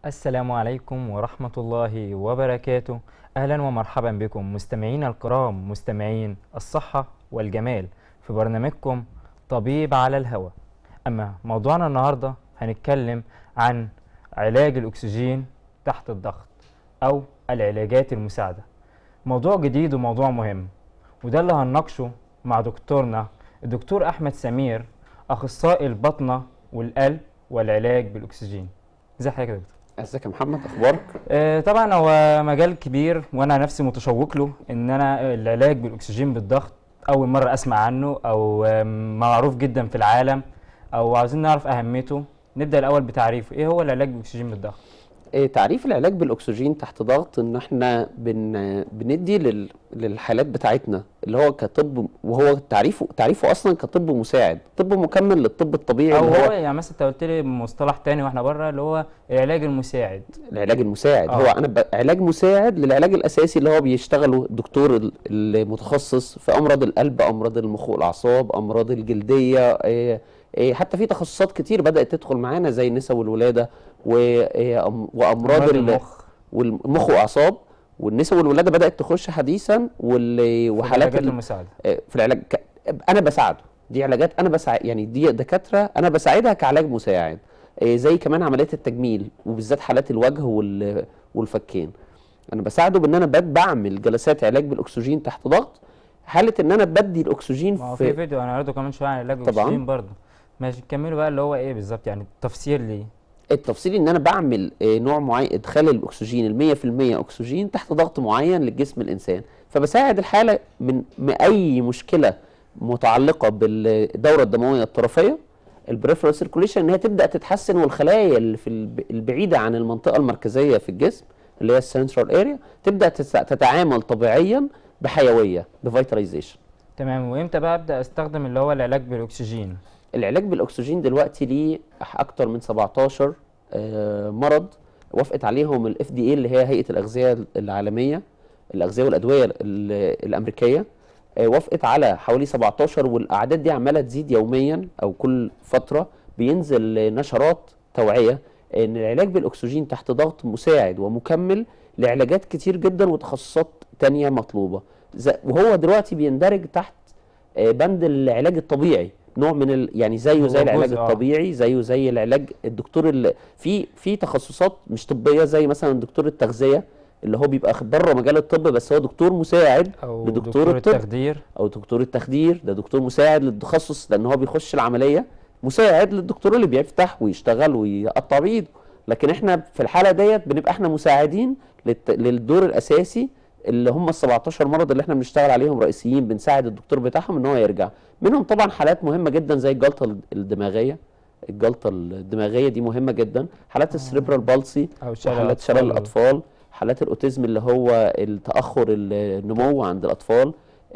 السلام عليكم ورحمة الله وبركاته أهلا ومرحبا بكم مستمعينا الكرام مستمعين الصحة والجمال في برنامجكم طبيب على الهوى أما موضوعنا النهاردة هنتكلم عن علاج الأكسجين تحت الضغط أو العلاجات المساعدة موضوع جديد وموضوع مهم وده اللي هنناقشه مع دكتورنا الدكتور أحمد سمير أخصائي البطنة والقلب والعلاج بالأكسجين ازي حضرتك يا دكتور ازيك يا محمد اخبارك آه، طبعا هو مجال كبير وانا نفسي متشوق له ان انا العلاج بالاكسجين بالضغط اول مره اسمع عنه او آم، معروف جدا في العالم او عاوزين نعرف اهميته نبدا الاول بتعريفه ايه هو العلاج بالاكسجين بالضغط إيه تعريف العلاج بالاكسجين تحت ضغط ان احنا بن بندي لل للحالات بتاعتنا اللي هو كطب وهو تعريفه تعريفه اصلا كطب مساعد طب مكمل للطب الطبيعي او اللي هو هو يعني مثلا انت قلت لي مصطلح تاني واحنا بره اللي هو العلاج المساعد العلاج المساعد آه. هو انا ب... علاج مساعد للعلاج الاساسي اللي هو بيشتغله الدكتور ال- المتخصص في امراض القلب امراض المخ والاعصاب امراض الجلديه إيه إيه حتى في تخصصات كتير بدات تدخل معانا زي النساء والولاده و... إيه أم- وامراض أمراض ال- المخ والمخ واعصاب والنساء والولاده بدات تخش حديثا وال... وحالات العلاجات ال... المساعده آه، في العلاج ك... انا بساعده دي علاجات انا بساعد يعني دي دكاتره انا بساعدها كعلاج مساعد آه، زي كمان عمليات التجميل وبالذات حالات الوجه وال... والفكين انا بساعده بان انا بد- بعمل جلسات علاج بالاكسجين تحت ضغط حاله ان انا بدي الاكسجين ما هو في في فيديو انا عرضه كمان شويه عن علاج طبعاً. الاكسجين برضه ماشي كملوا بقى اللي هو ايه بالظبط يعني تفسير ليه التفصيل ان انا بعمل آه، نوع معين ادخال الاكسجين ال 100% اكسجين تحت ضغط معين للجسم الانسان فبساعد الحاله من من اي مشكله متعلقه بالدوره الدمويه الطرفيه البريفرال سيركوليشن ان هي تبدا تتحسن والخلايا اللي في الب- البعيده عن المنطقه المركزيه في الجسم اللي هي السنترال اريا تبدا تتع- تتعامل طبيعيا بحيويه بفيتاليزيشن تمام وامتى بقى ابدا استخدم اللي هو العلاج بالاكسجين العلاج بالاكسجين دلوقتي ليه اكتر من 17 آه، مرض وافقت عليهم الاف دي اي اللي هي هيئه الاغذيه العالميه الاغذيه والادويه ال- الامريكيه آه، وافقت على حوالي 17 والاعداد دي عماله تزيد يوميا او كل فتره بينزل نشرات توعيه ان العلاج بالاكسجين تحت ضغط مساعد ومكمل لعلاجات كتير جدا وتخصصات تانية مطلوبه ز- وهو دلوقتي بيندرج تحت آه، بند العلاج الطبيعي نوع من ال... يعني زيه هو زي العلاج جزء، آه. الطبيعي زيه زي العلاج الدكتور اللي في في تخصصات مش طبيه زي مثلا دكتور التغذيه اللي هو بيبقى بره مجال الطب بس هو دكتور مساعد او لدكتور دكتور الطب. التخدير او دكتور التخدير ده دكتور مساعد للتخصص لان هو بيخش العمليه مساعد للدكتور اللي بيفتح ويشتغل ويقطع بايده لكن احنا في الحاله ديت بنبقى احنا مساعدين للت... للدور الاساسي اللي هم ال 17 مرض اللي احنا بنشتغل عليهم رئيسيين بنساعد الدكتور بتاعهم ان هو يرجع منهم طبعا حالات مهمه جدا زي الجلطه الدماغيه الجلطه الدماغيه دي مهمه جدا حالات السريبرال بالسي او شلل وحالات شلل الأطفال. الاطفال حالات الاوتيزم اللي هو التاخر النمو عند الاطفال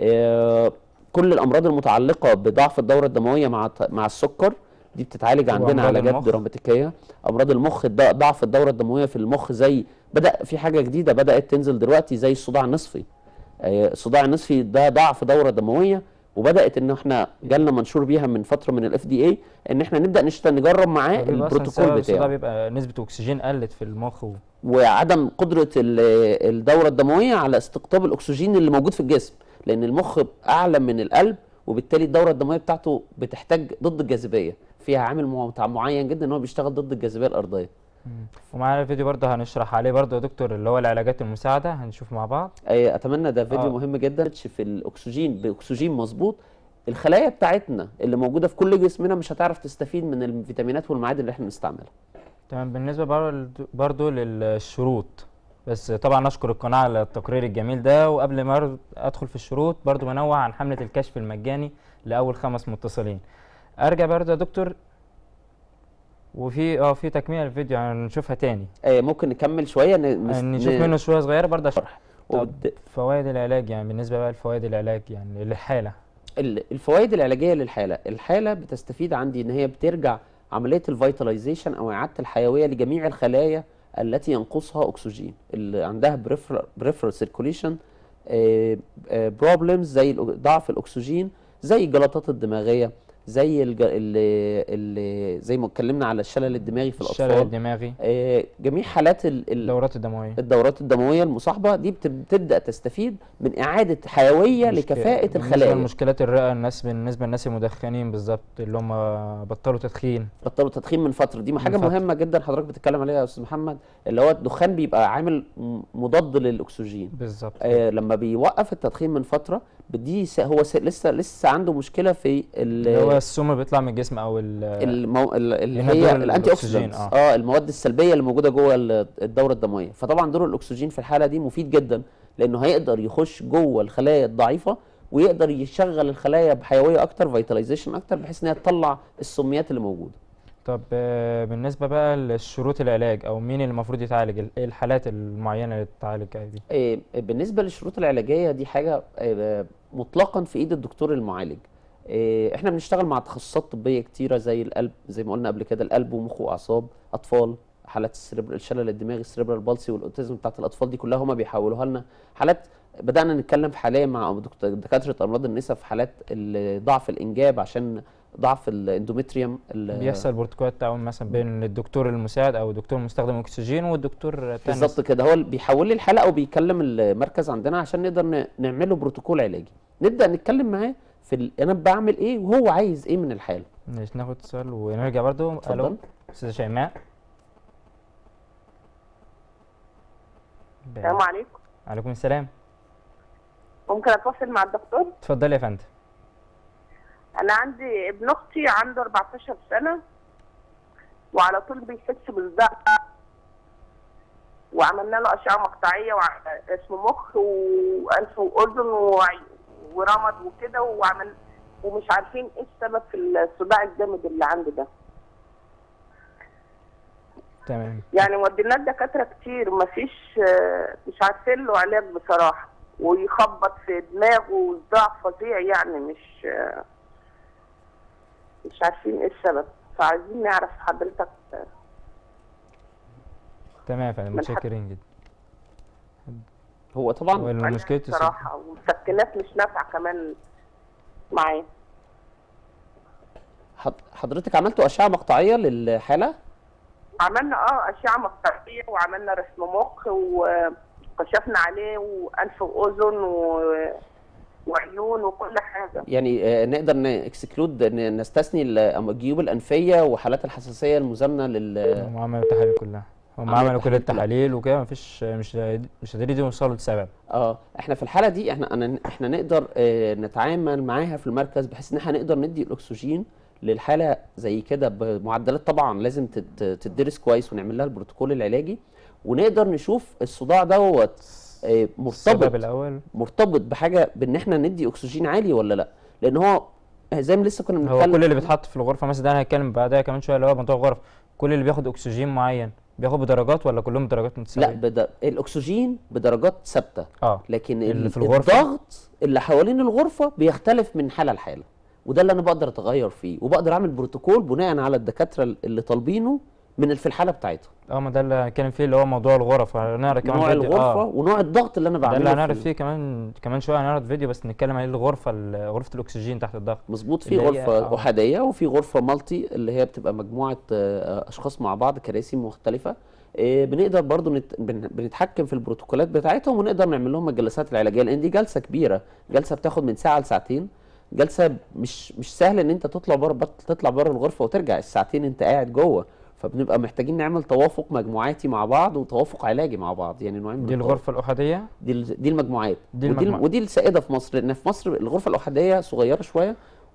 آه، كل الامراض المتعلقه بضعف الدوره الدمويه مع مع السكر دي بتتعالج عندنا وأمراض علاجات المخ. دراماتيكيه امراض المخ الض- ضعف الدوره الدمويه في المخ زي بدا في حاجه جديده بدات تنزل دلوقتي زي الصداع النصفي آه، الصداع النصفي ده ضعف دوره دمويه وبدات ان احنا جالنا منشور بيها من فتره من الاف دي اي ان احنا نبدا نشت نجرب معاه هو بيبقى أصلاً البروتوكول سبب الصداع بتاعه بيبقى نسبة أكسجين قلت في المخ و... وعدم قدره ال- الدوره الدمويه على استقطاب الاكسجين اللي موجود في الجسم لان المخ اعلى من القلب وبالتالي الدوره الدمويه بتاعته بتحتاج ضد الجاذبيه فيها عامل مع- معين جدا ان هو بيشتغل ضد الجاذبيه الارضيه ومعانا الفيديو برضه هنشرح عليه برضه يا دكتور اللي هو العلاجات المساعدة هنشوف مع بعض أي اتمنى ده فيديو آه. مهم جدا في الاكسجين باكسجين مظبوط الخلايا بتاعتنا اللي موجوده في كل جسمنا مش هتعرف تستفيد من الفيتامينات والمعادن اللي احنا بنستعملها تمام بالنسبة برضه برضه للشروط بس طبعا نشكر القناة على التقرير الجميل ده وقبل ما أر- أدخل في الشروط برضه بنوه عن حملة الكشف المجاني لأول خمس متصلين أرجع برضه يا دكتور وفي اه في تكملة الفيديو هنشوفها تاني آه، ممكن نكمل شويه ن- نس- نشوف ن- منه شوية صغيرة برضه أشرح طب وبت- فوائد العلاج يعني بالنسبة بقى لفوائد العلاج يعني للحالة ال- الفوائد العلاجيه للحاله الحاله بتستفيد عندي ان هي بترجع عمليه الفيتاليزيشن او اعاده الحيويه لجميع الخلايا التي ينقصها اكسجين اللي عندها بريفرال سيركوليشن بروبلمز زي الأ- ضعف الاكسجين زي الجلطات الدماغيه زي الج... اللي... اللي زي ما اتكلمنا على الشلل الدماغي في الشلل الاطفال الدماغي آه، جميع حالات ال... ال... الدورات الدمويه الدورات الدمويه المصاحبه دي بت- بتبدا تستفيد من اعاده حيويه مشك- لكفاءه بالنسبة الخلايا لمشكلات الرئه الناس بالنسبه للناس المدخنين بالظبط اللي هم بطلوا تدخين بطلوا تدخين من فتره دي حاجه فترة. مهمه جدا حضرتك بتتكلم عليها يا استاذ محمد اللي هو الدخان بيبقى عامل م- مضاد للاكسجين بالظبط آه لما بيوقف التدخين من فتره دي س- هو س- لسه لسه عنده مشكله في اللي هو ال- السم اللي بيطلع من الجسم او ال- المو... ال- اللي هنا هي دور الانتي الأكسجين، اوكسيدنتس آه. اه المواد السلبيه اللي موجوده جوه ال- الدوره الدمويه فطبعا دور الاكسجين في الحاله دي مفيد جدا لانه هيقدر يخش جوه الخلايا الضعيفه ويقدر يشغل الخلايا بحيويه اكتر فيتاليزيشن اكتر بحيث انها تطلع السميات اللي موجوده طب آه، بالنسبه بقى لشروط العلاج او مين اللي المفروض يتعالج ال- ايه الحالات المعينه اللي تتعالج دي آه، بالنسبه للشروط العلاجيه دي حاجه آه، مطلقا في ايد الدكتور المعالج آه، احنا بنشتغل مع تخصصات طبيه كتيره زي القلب زي ما قلنا قبل كده القلب ومخ واعصاب اطفال حالات السريبر الشلل الدماغي السريبرال بالسي والاوتيزم بتاعت الاطفال دي كلها هما بيحولوها لنا حالات بدانا نتكلم حاليا مع دكت- دكاتره امراض النساء في حالات ال- ضعف الانجاب عشان ضعف الاندومتريوم ال- بيحصل بروتوكولات تعاون مثلا بين الدكتور المساعد او الدكتور مستخدم اكسجين والدكتور التاني بالظبط كده هو اللي بيحول لي الحلقه وبيكلم المركز عندنا عشان نقدر ن- نعمل له بروتوكول علاجي نبدا نتكلم معاه في ال... انا بعمل ايه وهو عايز ايه من الحاله ماشي ناخد اتصال ونرجع برضو اتفضل. الو استاذه شيماء السلام عليكم عليكم السلام ممكن اتواصل مع الدكتور اتفضلي يا فندم انا عندي ابن اختي عنده 14 سنه وعلى طول بيحس بالضعف وعملنا له اشعه مقطعيه واسم مخ وانف واذن وعي- ورمد وكده وعمل ومش عارفين ايه السبب في الصداع الجامد اللي عنده ده تمام يعني ودينا الدكاتره كتير مفيش آه، مش عارفين له علاج بصراحه ويخبط في دماغه وصداع فظيع يعني مش آه، مش عارفين ايه السبب فعايزين نعرف حضرتك آه، تمام يا فندم من حد- متشكرين جدا هو طبعا والمشكله الصد- بصراحه والمسكنات مش نافعه كمان معاه حض- حضرتك عملتوا اشعه مقطعيه للحاله عملنا اه اشعه مقطعيه وعملنا رسم مخ وكشفنا عليه وانف واذن و... وعيون وكل حاجه يعني آه، نقدر نكسكلود نستثني ال- الجيوب الانفيه وحالات الحساسيه المزامنه لل هم عملوا التحاليل كلها هم عملوا عملوا كل التحاليل كلها. التحاليل وكده مفيش مش مش قادرين يوصلوا لسبب اه احنا في الحاله دي احنا أنا احنا نقدر اه نتعامل معاها في المركز بحيث ان احنا نقدر ندي الاكسجين للحاله زي كده بمعدلات طبعا لازم تت- تدرس كويس ونعمل لها البروتوكول العلاجي ونقدر نشوف الصداع دوت اه السبب مرتبط الاول مرتبط بحاجه بان احنا ندي اكسجين عالي ولا لا لان هو زي ما لسه كنا هو بنتكلم كل اللي بيتحط في الغرفه مثلا ده هنتكلم بعدها كمان شويه اللي هو موضوع الغرف كل اللي بياخد اكسجين معين بياخد بدرجات ولا كلهم بدرجات لا متساويه بد... الاكسجين بدرجات ثابته اه لكن اللي ال- في الغرفة؟ الضغط اللي حوالين الغرفه بيختلف من حاله لحاله وده اللي انا بقدر اتغير فيه وبقدر اعمل بروتوكول بناء على الدكاتره اللي طالبينه من في الحاله بتاعتهم اه ما ده اللي هنتكلم فيه اللي هو موضوع الغرف هنعرض كمان نوع فيديو الغرفه اه ونوع الضغط اللي انا ده بعمله اللي هنعرض في- فيه كمان كمان شويه هنعرض فيديو بس نتكلم عليه الغرفه ال- غرفه الاكسجين تحت الضغط مظبوط في اللي هي- غرفه آه. احاديه وفي غرفه مالتي اللي هي بتبقى مجموعه آه، اشخاص مع بعض كراسي مختلفه آه، بنقدر برضو نت... بن- بنتحكم في البروتوكولات بتاعتهم ونقدر نعمل لهم الجلسات العلاجيه لان دي جلسه كبيره جلسه بتاخد من ساعه لساعتين جلسه مش مش سهل ان انت تطلع بره بط- تطلع بره الغرفه وترجع الساعتين انت قاعد جوه فبنبقى محتاجين نعمل توافق مجموعاتي مع بعض وتوافق علاجي مع بعض يعني نوعين من دي التوافق. الغرفه الاحاديه دي ال- دي المجموعات دي ودي, المجموعات. ودي السائده في مصر لان في مصر الغرفه الاحاديه صغيره شويه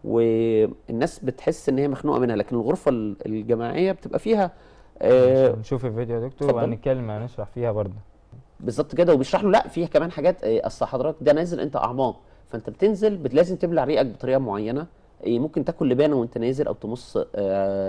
والناس بتحس ان هي مخنوقه منها لكن الغرفه ال- الجماعيه بتبقى فيها آه نشوف الفيديو يا دكتور اتفضل. وهنتكلم هنشرح فيها برضه بالظبط كده وبيشرح له لا فيها كمان حاجات آه، اصل حضرتك ده نازل انت اعماق فانت بتنزل بت- لازم تبلع ريقك بطريقه معينه آه، ممكن تاكل لبانه وانت نازل او تمص آه،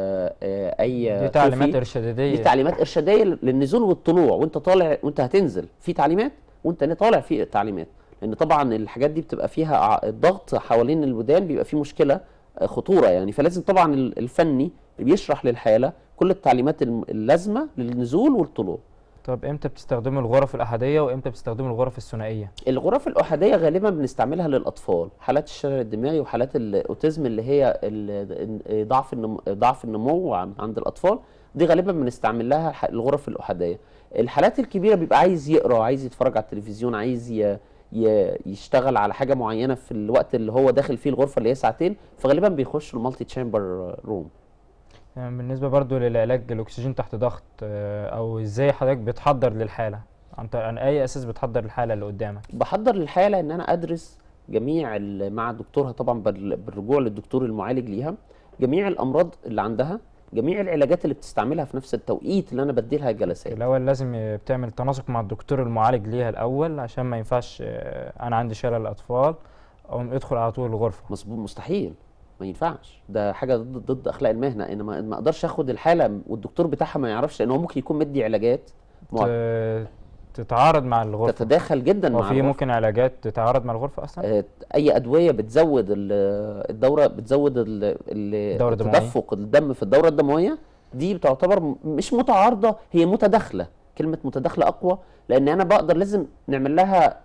آه، اي دي تعليمات كوفي. ارشاديه دي تعليمات ارشاديه للنزول والطلوع وانت طالع وانت هتنزل في تعليمات وانت طالع في تعليمات لان طبعا الحاجات دي بتبقى فيها ع- الضغط حوالين الودان بيبقى فيه مشكله آه، خطوره يعني فلازم طبعا ال- الفني بيشرح للحاله كل التعليمات الم- اللازمه للنزول والطلوع طب امتى بتستخدموا الغرف الاحاديه وامتى بتستخدموا الغرف الثنائيه الغرف الأحادية غالبا بنستعملها للأطفال حالات الشلل الدماغي وحالات الأوتيزم اللي هي ال- ضعف النمو ضعف النمو عن- عند الأطفال دي غالبا بنستعمل لها الح- الغرف الأحادية الحالات الكبيرة بيبقى عايز يقرأ عايز يتفرج على التلفزيون عايز ي... ي... يشتغل على حاجة معينة في الوقت اللي هو داخل فيه الغرفة اللي هي ساعتين فغالبا بيخش المالتي تشامبر روم يعني بالنسبه برضو للعلاج الاكسجين تحت ضغط آه، او ازاي حضرتك بتحضر للحاله عن طريق- عن اي اساس بتحضر الحاله اللي قدامك بحضر للحالة ان انا ادرس جميع ال- مع دكتورها طبعا بال- بالرجوع للدكتور المعالج ليها جميع الامراض اللي عندها جميع العلاجات اللي بتستعملها في نفس التوقيت اللي انا بدي لها الجلسات الاول لازم ي- بتعمل تناسق مع الدكتور المعالج ليها الاول عشان ما ينفعش آه، انا عندي شلل اطفال او ادخل على طول الغرفه مظبوط مستحيل ما ينفعش ده حاجه ضد ضد اخلاق المهنه انا ما ما اقدرش اخد الحاله والدكتور بتاعها ما يعرفش لان هو ممكن يكون مدي علاجات مع- ت- تتعارض مع الغرفه تتداخل جدا هو مع في الغرفة. ممكن علاجات تتعارض مع الغرفه اصلا آه، اي ادويه بتزود ال- الدوره بتزود ال- ال- الدورة الدموية. تدفق الدم في الدوره الدمويه دي بتعتبر م- مش متعارضه هي متداخله كلمه متداخله اقوى لان انا بقدر لازم نعمل لها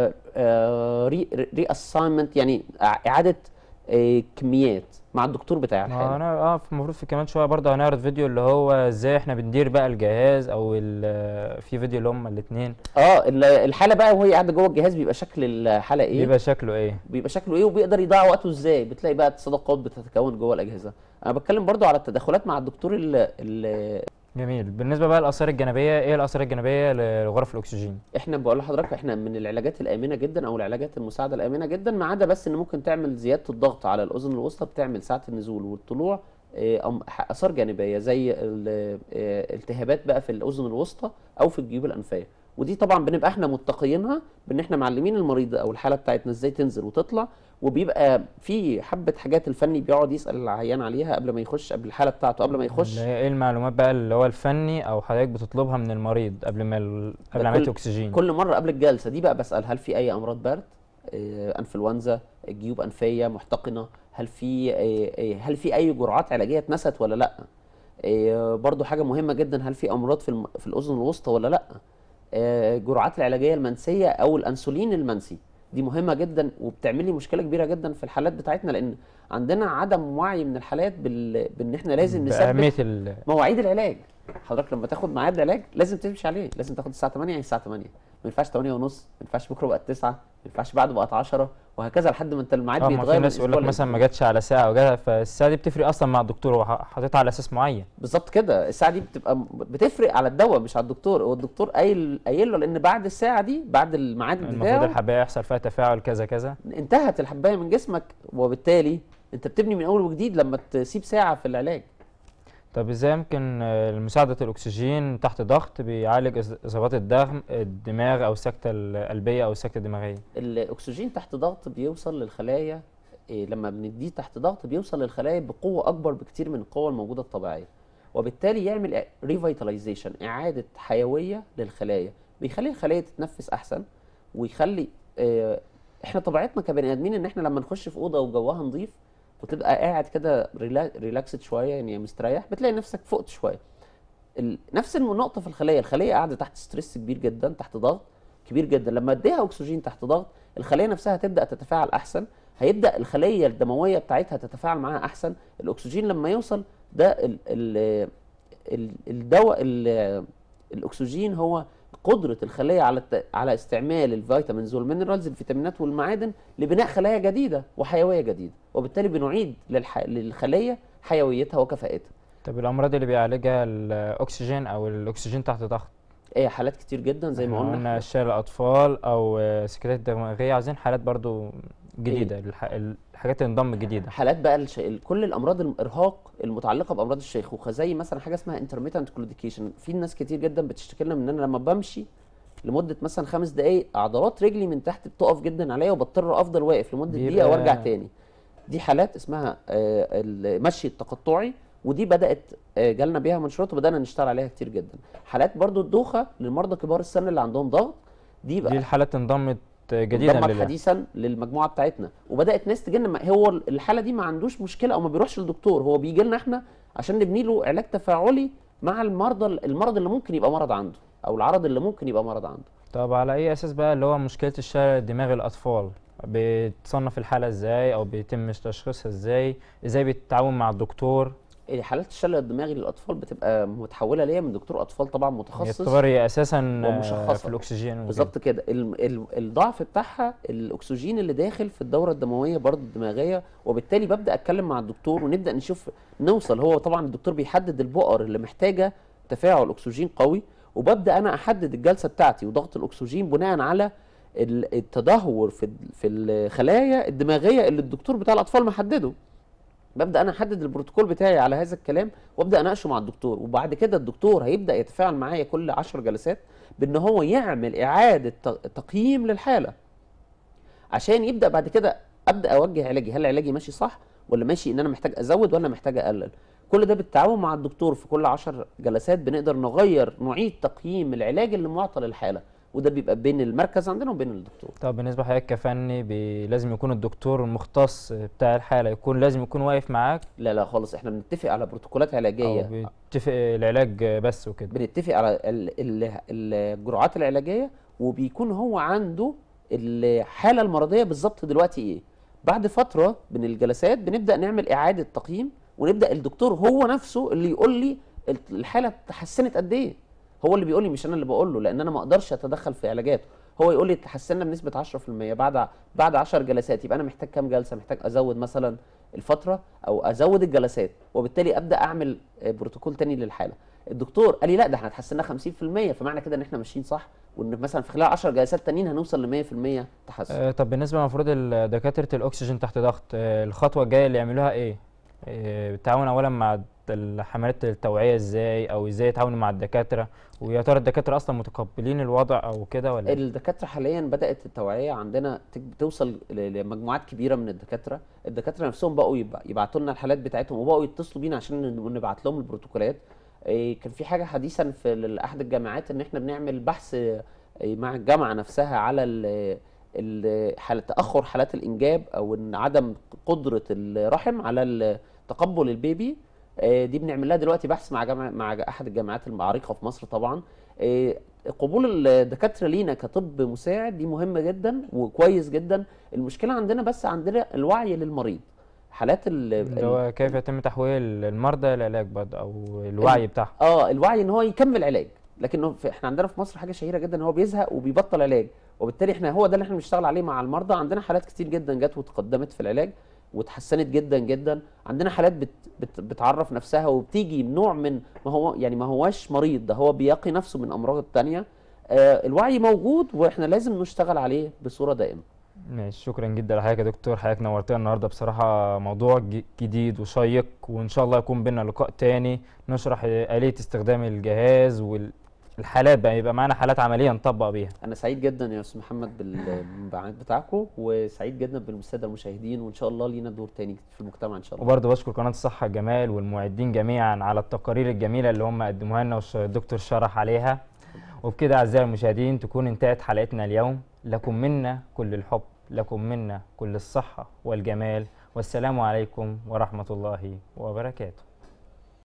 ري ري اساينمنت يعني إع- اعاده آه، كميات مع الدكتور بتاع ما الحاله انا اه المفروض في كمان شويه برضه هنعرض فيديو اللي هو ازاي احنا بندير بقى الجهاز او ال- في فيديو اللي هم الاثنين اه ال- الحاله بقى وهي قاعده جوه الجهاز بيبقى شكل الحاله ايه بيبقى شكله ايه بيبقى شكله ايه وبيقدر يضيع وقته ازاي بتلاقي بقى صداقات بتتكون جوه الاجهزه انا بتكلم برضو على التدخلات مع الدكتور ال ال جميل بالنسبه بقى للاثار الجانبيه ايه الاثار الجانبيه لغرف الاكسجين احنا بقول لحضرتك احنا من العلاجات الامنه جدا او العلاجات المساعده الامنه جدا ما عدا بس ان ممكن تعمل زياده الضغط على الاذن الوسطى بتعمل ساعه النزول والطلوع آه، أم- ح- اثار جانبيه زي ال- آه، التهابات بقى في الاذن الوسطى او في الجيوب الانفيه ودي طبعا بنبقى احنا متقيينها بان احنا معلمين المريض او الحاله بتاعتنا ازاي تنزل وتطلع وبيبقى في حبه حاجات الفني بيقعد يسال العيان عليها قبل ما يخش قبل الحاله بتاعته قبل ما يخش اللي هي ايه المعلومات بقى اللي هو الفني او حضرتك بتطلبها من المريض قبل ما ال... قبل ده عمليه كل- اكسجين كل مره قبل الجلسه دي بقى بسال هل في اي امراض برد آه، انفلونزا جيوب انفيه محتقنه هل في آه، آه، هل في اي جرعات علاجيه اتنست ولا لا آه، برضو حاجه مهمه جدا هل في امراض في الم- في الاذن الوسطى ولا لا آه، الجرعات العلاجيه المنسيه او الانسولين المنسي دي مهمه جدا وبتعمل لي مشكله كبيره جدا في الحالات بتاعتنا لان عندنا عدم وعي من الحالات بال... بان احنا لازم باهميه نثبت ال... مواعيد العلاج حضرتك لما تاخد ميعاد علاج لازم تمشي عليه لازم تاخد الساعه 8 يعني الساعه 8 ما ينفعش 8 ونص ما ينفعش بكره بقت 9 ما ينفعش بعده بقت 10 وهكذا لحد ما انت الميعاد اه ما بيتغير في من ناس يقول أسبوع لك مثلا ما لأسبوع. جاتش على ساعه او جات فالساعه دي بتفرق اصلا مع الدكتور هو ح- حاططها على اساس معين بالظبط كده الساعه دي بتبقى م- بتفرق على الدواء مش على الدكتور هو الدكتور قايل قايل له لان بعد الساعه دي بعد الميعاد المفروض بتاعه الحبايه يحصل فيها تفاعل كذا كذا انتهت الحبايه من جسمك وبالتالي انت بتبني من اول وجديد لما تسيب ساعه في العلاج طب ازاي يمكن آه، مساعدة الأكسجين تحت ضغط بيعالج إص- إصابات الدم الدماغ أو السكتة القلبية أو السكتة الدماغية الاكسجين تحت ضغط بيوصل للخلايا إيه لما بنديه تحت ضغط بيوصل للخلايا بقوه اكبر بكتير من القوه الموجوده الطبيعيه وبالتالي يعمل ريفيتاليزيشن اعاده حيويه للخلايا بيخلي الخلايا تتنفس احسن ويخلي آه، احنا طبيعتنا كبني ادمين ان احنا لما نخش في اوضه وجوها نظيف وتبقى قاعد كده ريلا- ريلاكسد شويه يعني مستريح بتلاقي نفسك فقت شويه ال- نفس النقطه في الخليه الخليه قاعده تحت ستريس كبير جدا تحت ضغط كبير جدا لما اديها اكسجين تحت ضغط الخليه نفسها تبدا تتفاعل احسن هيبدا الخليه الدمويه بتاعتها تتفاعل معاها احسن الاكسجين لما يوصل ده ال ال ال الدواء ال- الاكسجين هو قدره الخليه على الت- على استعمال الفيتامينز والمينرالز الفيتامينات والمعادن لبناء خلايا جديده وحيويه جديده وبالتالي بنعيد للح... للخليه حيويتها وكفاءتها طب الأمراض اللي بيعالجها الأكسجين أو الأكسجين تحت ضغط ايه حالات كتير جدا زي ما إحنا قلنا شلل أطفال أو آه، سكتات دماغية عايزين حالات برضو جديدة الح... الحاجات اللي انضم جديدة حالات بقى الش... ال- كل الامراض الارهاق المتعلقه بامراض الشيخوخه زي مثلا حاجه اسمها انترميتنت كلوديكيشن في ناس كتير جدا بتشتكي لنا من ان انا لما بمشي لمده مثلا خمس دقائق عضلات رجلي من تحت بتقف جدا عليا وبضطر افضل واقف لمده دقيقه بيبقى- وارجع تاني دي حالات اسمها آه، المشي التقطعي ودي بدات آه، جالنا بيها منشورات وبدانا نشتغل عليها كتير جدا حالات برضو الدوخه للمرضى كبار السن اللي عندهم ضغط دي دي بقى الحالات انضمت جديدا انضمت لل... حديثا للمجموعه بتاعتنا وبدات ناس تجي لنا هو الحاله دي ما عندوش مشكله او ما بيروحش للدكتور هو بيجي لنا احنا عشان نبني له علاج تفاعلي مع المرضى المرض اللي ممكن يبقى مرض عنده او العرض اللي ممكن يبقى مرض عنده طب على اي اساس بقى اللي هو مشكله الشلل الدماغي الاطفال بتصنف الحاله ازاي او بيتم تشخيصها ازاي ازاي بيتعاون مع الدكتور إيه، حالات الشلل الدماغي للاطفال بتبقى متحوله ليا من دكتور اطفال طبعا هي متخصص الطوارئ هي اساسا آه، ومشخصة. في الاكسجين وكده. بالظبط كده ال- ال- الضعف بتاعها الاكسجين اللي داخل في الدوره الدمويه برضه الدماغيه وبالتالي ببدا اتكلم مع الدكتور ونبدا نشوف نوصل هو طبعا الدكتور بيحدد البؤر اللي محتاجه تفاعل اكسجين قوي وببدا انا احدد الجلسه بتاعتي وضغط الاكسجين بناء على ال- التدهور في ال- في الخلايا الدماغيه اللي الدكتور بتاع الاطفال محدده ببدا انا احدد البروتوكول بتاعي على هذا الكلام وابدا اناقشه مع الدكتور وبعد كده الدكتور هيبدا يتفاعل معايا كل 10 جلسات بان هو يعمل اعاده ت- تقييم للحاله عشان يبدا بعد كده ابدا اوجه علاجي هل علاجي ماشي صح ولا ماشي ان انا محتاج ازود ولا محتاج اقلل كل ده بالتعاون مع الدكتور في كل 10 جلسات بنقدر نغير نعيد تقييم العلاج اللي معطى للحاله وده بيبقى بين المركز عندنا وبين الدكتور طب بالنسبه لحضرتك كفني بي... لازم يكون الدكتور المختص بتاع الحاله يكون لازم يكون واقف معاك لا لا خالص احنا بنتفق على بروتوكولات او علاجيه بيتفق العلاج بس وكده بنتفق على ال- ال- الجرعات العلاجيه وبيكون هو عنده الحاله المرضيه بالظبط دلوقتي ايه بعد فتره من الجلسات بنبدا نعمل اعاده تقييم ونبدا الدكتور هو نفسه اللي يقول لي ال- الحاله اتحسنت قد ايه هو اللي بيقول لي مش انا اللي بقول له لان انا ما اقدرش اتدخل في علاجاته هو يقول لي اتحسنا بنسبه 10% بعد بعد 10 جلسات يبقى انا محتاج كام جلسه محتاج ازود مثلا الفتره او ازود الجلسات وبالتالي ابدا اعمل آه، بروتوكول تاني للحاله الدكتور قال لي لا ده احنا اتحسنا 50% فمعنى كده ان احنا ماشيين صح وان مثلا في خلال 10 جلسات تانيين هنوصل ل 100% تحسن آه، طب بالنسبه المفروض ال- دكاتره الاكسجين تحت ضغط آه، الخطوه الجايه اللي يعملوها ايه آه، بالتعاون اولا مع ال- حملات التوعيه ازاي او ازاي يتعاونوا مع الدكاتره ويا ترى الدكاتره اصلا متقبلين الوضع او كده ولا إيه؟ الدكاتره حاليا بدات التوعيه عندنا تك- توصل ل- لمجموعات كبيره من الدكاتره الدكاتره نفسهم بقوا يبع- يبعتوا لنا الحالات بتاعتهم وبقوا يتصلوا بينا عشان ن- نبعت لهم البروتوكولات إيه، كان في حاجه حديثا في ال- احد الجامعات ان احنا بنعمل بحث إيه، مع الجامعه نفسها على ال- ال- حالة تاخر حالات الانجاب او ان عدم قدره الرحم على ال- تقبل البيبي آه، دي بنعمل لها دلوقتي بحث مع جامعه مع احد الجامعات العريقه في مصر طبعا آه، قبول الدكاتره لينا كطب مساعد دي مهمه جدا وكويس جدا المشكله عندنا بس عندنا الوعي للمريض حالات ال اللي هو كيف يتم تحويل المرضى للعلاج برضه او الوعي بتاعهم اه الوعي ان هو يكمل علاج لكن في احنا عندنا في مصر حاجه شهيره جدا ان هو بيزهق وبيبطل علاج وبالتالي احنا هو ده اللي احنا بنشتغل عليه مع المرضى عندنا حالات كتير جدا جت وتقدمت في العلاج وتحسنت جدا جدا عندنا حالات بت بت بتعرف نفسها وبتيجي نوع من ما هو يعني ما هواش مريض ده هو بيقي نفسه من امراض تانية آه الوعي موجود واحنا لازم نشتغل عليه بصوره دائمه ماشي شكرا جدا لحضرتك يا دكتور حضرتك نورتنا النهارده بصراحه موضوع ج- جديد وشيق وان شاء الله يكون بينا لقاء تاني نشرح آلية استخدام الجهاز والحالات بقى يبقى معانا حالات عمليه نطبق بيها انا سعيد جدا يا استاذ محمد بالمبيعات بتاعكم وسعيد جدا بالساده المشاهدين وان شاء الله لينا دور تاني في المجتمع ان شاء الله وبرضه بشكر قناه الصحه الجمال والمعدين جميعا على التقارير الجميله اللي هم قدموها لنا والدكتور شرح عليها وبكده اعزائي المشاهدين تكون انتهت حلقتنا اليوم لكم منا كل الحب لكم منا كل الصحه والجمال والسلام عليكم ورحمه الله وبركاته